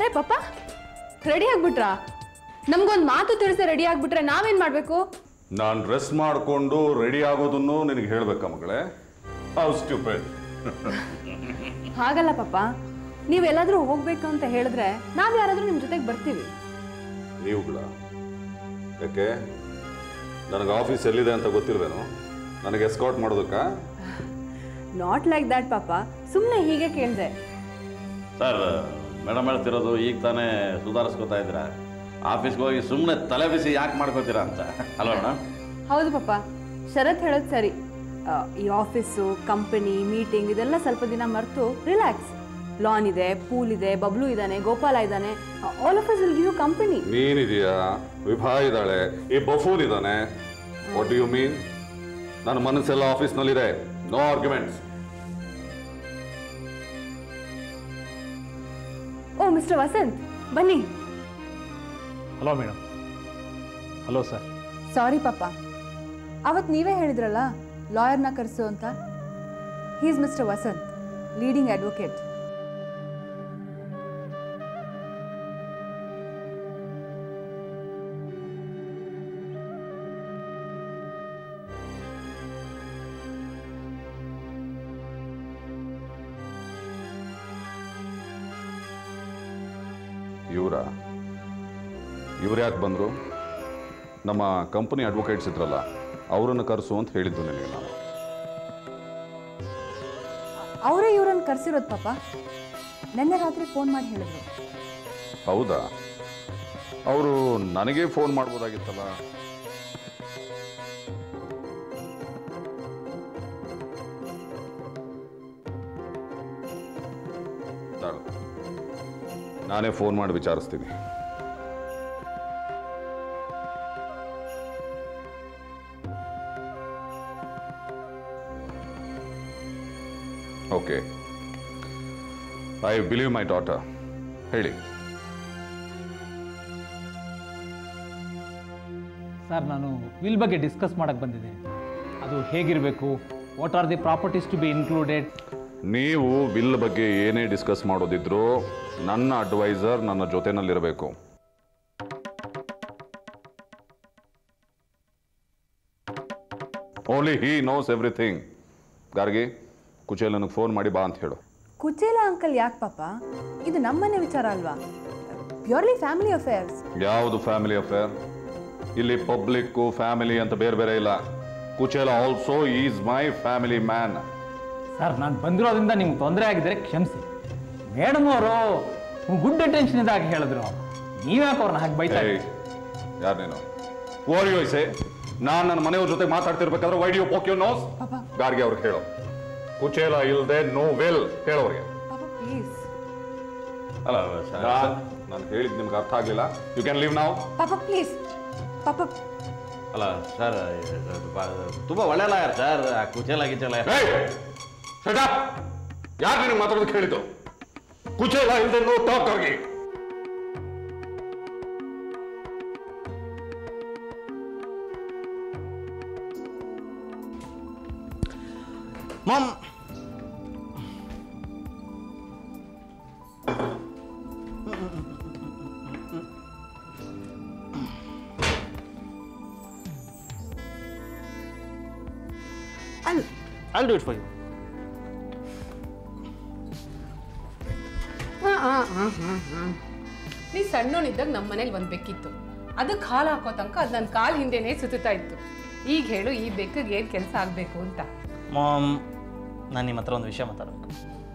ಪಾಪ ರೆಡಿ ಆಗ್ಬಿಟ್ರಾ ನಮ್ಗೊಂದು ಮಾತು ತಿಳಿಸಿ ರೆಡಿ ಆಗ್ಬಿಟ್ರೆ ನಾವೇನ್ ಮಾಡ್ಬೇಕು ನಾನು ಡ್ರೆಸ್ ಮಾಡಿಕೊಂಡು ರೆಡಿ ಆಗೋದನ್ನು ನಿನಗೆ ಹೇಳ್ಬೇಕಾ ಮಗಳೇ ಹೌ ಸ್ಟ್ಯೂಪಿಡ್ ಹಾಗಲ್ಲ ಪಾಪ ನೀವೆಲ್ಲಾದ್ರೂ ಹೋಗ್ಬೇಕು ಅಂತ ಹೇಳಿದ್ರೆ ನಾವ್ ಯಾರಾದ್ರೂ ನಿಮ್ ಜೊತೆಗೆ ಬರ್ತೀವಿ ನೀವುಗಳ ಯಾಕೆ ನನಗೆ ಆಫೀಸ್ ಎಲ್ಲಿದೆ ಅಂತ ಗೊತ್ತಿಲ್ವೇನೋ ನನಗೆ ಎಸ್ಕಾಟ್ ಮಾಡೋದಕ್ಕಾ ನಾಟ್ ಲೈಕ್ ದ್ಯಾಟ್ ಪಾಪ ಸುಮ್ಮನೆ ಹೀಗೆ ಕೇಳಿದೆ ಸರ್ ಮೇಡಮ್ ಹೇಳ್ತಿರೋದು ಈಗ ತಾನೇ ಸುಧಾರಿಸ್ಕೊತಾ ಇದ್ದೀರಾ ಆಫೀಸ್ಗೆ ಹೋಗಿ ಸುಮ್ಮನೆ ತಲೆ ಬಿಸಿ ಯಾಕೆ ಮಾಡ್ಕೋತೀರಾ ಅಂತ ಅಲ್ವಾ ಮೇಡಮ್ ಹೌದು ಪಾಪ ಶರತ್ ಹೇಳೋದು ಸರಿ ಆ, ಈ ಆಫೀಸು ಕಂಪನಿ ಮೀಟಿಂಗ್ ಇದೆಲ್ಲ ಸ್ವಲ್ಪ ದಿನ ಮರೆತು ರಿಲ್ಯಾಕ್ಸ್ ಲಾನ್ ಇದೆ ಪೂಲ್ ಇದೆ ಬಬ್ಲು ಇದ್ದಾನೆ ಗೋಪಾಲ ಇದ್ದಾನೆ all of us will give company ನೀನಿದೆಯಾ ವಿಭಾ ಇದ್ದಾಳೆ ಈ ಬಫೂನ್ ಇದ್ದಾನೆ ವಾಟ್ ಯು ಮೀನ್ ನನ್ನ ಮನಸ್ಸೆಲ್ಲ ಆಫೀಸ್ನಲ್ಲಿದೆ no arguments oh mister Vasanth ಬನ್ನಿ hello madam hello sir sorry ಪಾಪ ಅವತ್ತು ನೀವೇ ಹೇಳಿದ್ರಲ್ಲ ಲಾಯರ್ನ ಕರೆಸು ಅಂತ he's mister Vasanth leading advocate ಇವರ ಇವ್ರು ಯಾಕೆ ಬಂದರು ನಮ್ಮ ಕಂಪನಿ ಅಡ್ವೊಕೇಟ್ಸ್ ಇದ್ರಲ್ಲ ಅವರನ್ನು ಕರೆಸು ಅಂತ ಹೇಳಿದ್ದು ನಿನಗೆ ನಾನು ಅವರೇ ಇವ್ರನ್ನ ಕರೆಸಿರೋದು ಪಾಪ ನಿನ್ನೆ ರಾತ್ರಿ ಫೋನ್ ಮಾಡಿ ಹೇಳಿದ್ರು ಹೌದಾ ಅವರು ನನಗೆ ಫೋನ್ ಮಾಡ್ಬೋದಾಗಿತ್ತಲ್ಲ ತಾಳು. ನಾನೇ ಫೋನ್ ಮಾಡಿ ವಿಚಾರಿಸ್ತೀನಿ okay I believe my daughter ಹೇಳಿ ಸರ್ ನಾನು ವಿಲ್ ಬಗ್ಗೆ ಡಿಸ್ಕಸ್ ಮಾಡಕ್ಕೆ ಬಂದಿದ್ದೆ ಅದು ಹೇಗಿರಬೇಕು what are the properties to be included ನೀವು ಬಿಲ್ ಬಗ್ಗೆ ಏನೇ ಡಿಸ್ಕಸ್ ಮಾಡೋದಿದ್ರು ನನ್ನ ಅಡ್ವೈಸರ್ ನನ್ನ ಜೊತೆನಲ್ಲಿರಬೇಕು only he knows everything Gargi Kuchel ನನಗೆ ಫೋನ್ ಮಾಡಿ ಬಾ ಅಂತ ಹೇಳು ಕುಚೇಲ ಅಂಕಲ್ ಯಾಕೆ ಪಾಪ ಇದು ನಮ್ಮನೆ ವಿಚಾರ ಅಲ್ವಾ ಪ್ಯೂರ್ಲಿ ಫ್ಯಾಮಿಲಿ ಅಫೇರ್ಸ್ ಯಾವುದು ಫ್ಯಾಮಿಲಿ ಅಫೇರ್ ಇಲ್ಲಿ ಪಬ್ಲಿಕ್ಕು ಫ್ಯಾಮಿಲಿ ಅಂತ ಬೇರೆ ಬೇರೆ ಇಲ್ಲ Kuchela also is my family man sir ನಾನು ಬಂದಿರೋದ್ರಿಂದ ನಿಮ್ಗೆ ತೊಂದರೆ ಆಗಿದ್ದರೆ ಕ್ಷಮಿಸಿ ಮೇಡಮ್ ಅವರು ಗುಡ್ ಅಟೆನ್ಷನ್ ಇದಾಗ ಹೇಳಿದ್ರು ನೀವ್ಯಾಕೆ ಅವ್ರನ್ನ ಹಾಗೆ ಬೈತಾ ಏಯ್ ಯಾರು ನೀನು ಓರಿ ವಯಸ್ಸೆ ನಾನು ನನ್ನ ಮನೆಯವ್ರ ಜೊತೆ ಮಾತಾಡ್ತಿರ್ಬೇಕಾದ್ರೆ ವೈಡಿಯೋ ಪೋಕ್ಯೋ ನೋಸ್ ಗಾರ್ಗೆ ಅವ್ರಿಗೆ ಹೇಳು ಕುಚೇಲ ಇಲ್ದೆ ನೋ ವೆಲ್ ಹೇಳೋರಿಗೆ ಪಾಪ ಪ್ಲೀಸ್ ಅಲ್ಲ ಸರ್ ನಾನು ಹೇಳಿದ್ ನಿಮ್ಗೆ ಅರ್ಥ ಆಗ್ಲಿಲ್ಲ ಯು ಕ್ಯಾನ್ ಲೀವ್ ನಾವು ಪಾಪ ಪ್ಲೀಸ್ ಪಾಪ ಅಲ್ಲ ಸರ್ ತುಂಬ ಒಳ್ಳೆ ಲಾಯರ್ ಸರ್ ಕುಚೇಲ ಗಿಚೇಲ ಯಾರು ನಿನಗೆ ಮಾತಾಡೋದಕ್ಕೆ ಹೇಳಿದ್ದು ಕುಚೇಲ ಇಲ್ದೆ ನೋ ಟಾಕ್ ಅವ್ರಿಗೆ ma'am I'll, I'll do it for you. ನೀ ಸಣ್ಣವನಿದ್ದಾಗ ನಮ್ಮ ಮನೇಲಿ ಒಂದು ಬೆಕ್ಕಿತ್ತು ಅದಕ್ಕೆ ಹಾಲು ಹಾಕೋ ತನಕ ಅದು ನನ್ನ ಕಾಲು ಹಿಂದೆನೇ ಸುತ್ತಾ ಇತ್ತು ಈಗ ಹೇಳು ಈ ಬೆಕ್ಕಿಗೆ ಏನು ಕೆಲಸ ಆಗಬೇಕು ಅಂತ ಮಾಮ್ ನಾನು ನಿಮ್ಮ ಹತ್ರ ಒಂದು ವಿಷಯ ಮಾತಾಡಬೇಕು